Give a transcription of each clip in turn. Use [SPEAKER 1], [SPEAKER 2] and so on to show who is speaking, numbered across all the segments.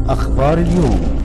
[SPEAKER 1] أخبار اليوم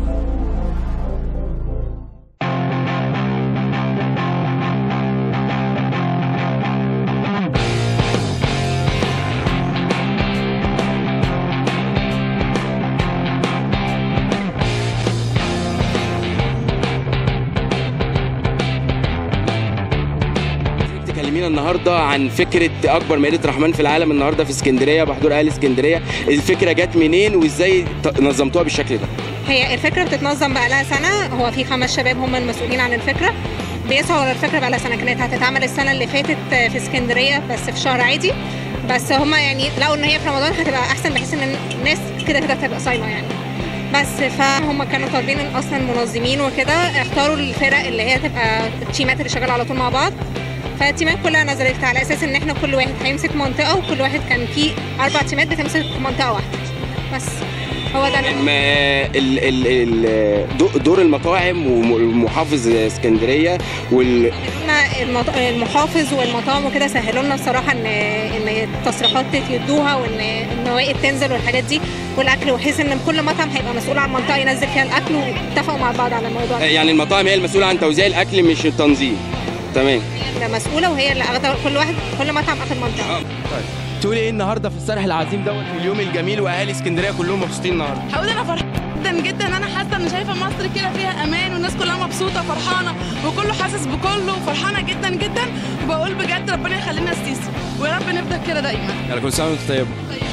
[SPEAKER 2] تكلمينا النهارده عن فكره اكبر مائده رحمن في العالم النهارده في اسكندريه بحضور اهل اسكندريه الفكره جت منين وازاي ت- نظمتوها بالشكل ده
[SPEAKER 3] هي الفكره بتتنظم بقى لها سنه هو في خمس شباب هم المسؤولين عن الفكره بيسعوا على الفكره بقى لها سنه كانت هتتعمل السنه اللي فاتت في اسكندريه بس في شهر عادي بس هم يعني لقوا ان هي في رمضان هتبقى احسن بحيث ان الناس كده كده تبقى صايمه يعني بس فهم كانوا طالبين إن اصلا المنظمين وكده اختاروا الفرق اللي هي تبقى التيمات اللي شغاله على طول مع بعض فالتيمات كلها نزلت على اساس ان احنا كل واحد هيمسك منطقه وكل واحد كان في اربع تيمات بتمسك منطقه واحده بس هو ده اللي-
[SPEAKER 2] ما ال ال ال دو- دور المطاعم ومحافظ اسكندريه وال
[SPEAKER 3] قلنا المط- المحافظ والمطاعم وكده سهلوا لنا بصراحه ان ان التصريحات يدوها وان النوائب تنزل والحاجات دي والاكل وحيث ان كل مطعم هيبقى مسؤول عن منطقه ينزل فيها الاكل واتفقوا مع بعض على الموضوع ده
[SPEAKER 2] يعني المطاعم هي المسؤوله عن توزيع الاكل مش التنظيم تمام
[SPEAKER 3] هي اللي مسؤوله وهي اللي اخذه كل واحد كل مطعم اخذ منطقه
[SPEAKER 2] تقولي ايه النهارده في الصرح العظيم دوت في اليوم الجميل واهالي اسكندريه كلهم مبسوطين النهارده
[SPEAKER 4] هقول انا فرحانه جدا جدا انا حاسه ان شايفه مصر كده فيها امان والناس كلها مبسوطه فرحانه وكله حاسس بكله وفرحانه جدا جدا وبقول بجد ربنا يخلينا السيسي ويا رب نفضل كده دايما
[SPEAKER 2] يلا كل سنه وانت طيب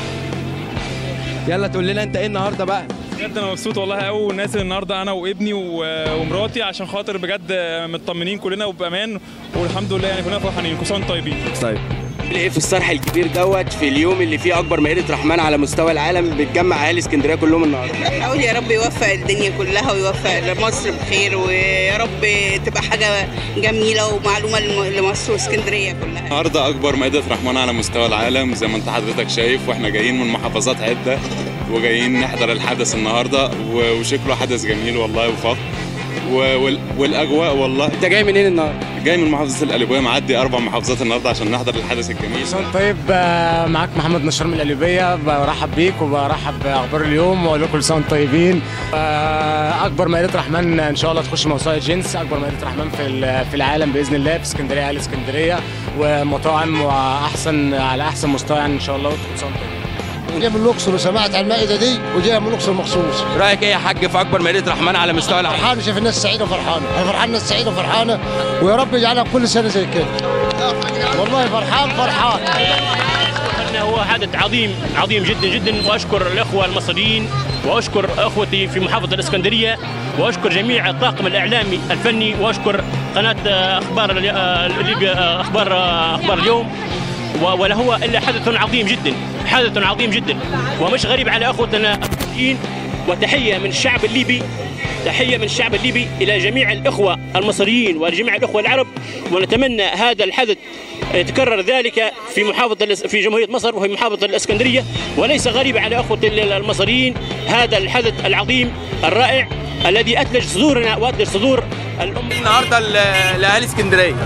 [SPEAKER 2] يلا تقول لنا انت ايه النهارده بقى
[SPEAKER 5] بجد انا مبسوط والله قوي والناس النهارده انا وابني و- ومراتي عشان خاطر بجد مطمنين كلنا وبامان والحمد لله يعني كلنا فرحانين كل سنه وانتم طيبين
[SPEAKER 2] طيب ايه في الصرح الكبير دوت في اليوم اللي فيه اكبر مائده رحمن على مستوى العالم بتجمع اهالي اسكندريه كلهم النهارده
[SPEAKER 6] اقول يا رب يوفق الدنيا كلها ويوفق مصر بخير ويا رب تبقى حاجه جميله ومعلومه لم- لمصر واسكندريه كلها
[SPEAKER 7] النهارده اكبر مائده رحمن على مستوى العالم زي ما انت حضرتك شايف واحنا جايين من محافظات عده وجايين نحضر الحدث النهارده و- وشكله حدث جميل والله وفخر و- وال- والاجواء والله
[SPEAKER 2] انت جاي منين النهارده
[SPEAKER 7] جاي من محافظه القليوبيه معدي اربع محافظات النهارده عشان نحضر الحدث الجميل
[SPEAKER 8] سنة طيب آه، معاك محمد نشار من القليوبية برحب بيك وبرحب بأخبار اليوم وأقول لكم كل سنة وأنتم طيبين آه، أكبر مائدة رحمن إن شاء الله تخش موسوعة جنس أكبر مائدة رحمن في ال- في العالم بإذن الله في اسكندرية أهل اسكندرية ومطاعم وأحسن على أحسن مستوى يعني إن شاء الله وكل سنة وأنتم طيبين
[SPEAKER 9] جاي من الاقصر وسمعت عن المائده دي وجاي من الاقصر مخصوص
[SPEAKER 2] رايك ايه يا حاج في اكبر مائده رحمن على مستوى العالم
[SPEAKER 9] فرحان شايف الناس سعيده وفرحانه انا فرحان الناس سعيده وفرحانه ويا رب يجعلها كل سنه زي كده والله فرحان فرحان
[SPEAKER 10] أنه هو حدث عظيم عظيم جدا جدا واشكر الاخوه المصريين واشكر اخوتي في محافظه الاسكندريه واشكر جميع الطاقم الاعلامي الفني واشكر قناه آه، اخبار ال- آه، الليج- آه، اخبار آه، اخبار اليوم و- ولا هو الا حدث عظيم جدا حدث عظيم جدا ومش غريب على اخوتنا المصريين وتحيه من الشعب الليبي تحيه من الشعب الليبي الى جميع الاخوه المصريين وجميع الاخوه العرب ونتمنى هذا الحدث يتكرر ذلك في محافظه الاس- في جمهوريه مصر وفي محافظه الاسكندريه وليس غريبا على اخوه ال- المصريين هذا الحدث العظيم الرائع الذي اثلج صدورنا واثلج صدور الامه
[SPEAKER 2] النهارده ل- لاهالي اسكندريه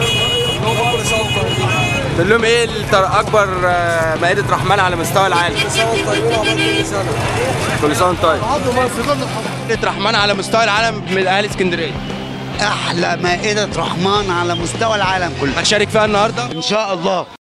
[SPEAKER 2] تقول لهم ايه التر- اكبر آه، مائده رحمن على مستوى العالم كل سنه وانت طيب مائده رحمن على مستوى العالم من اهالي اسكندريه
[SPEAKER 11] احلى مائده رحمن على مستوى العالم كله
[SPEAKER 2] هتشارك فيها النهارده
[SPEAKER 11] ان شاء الله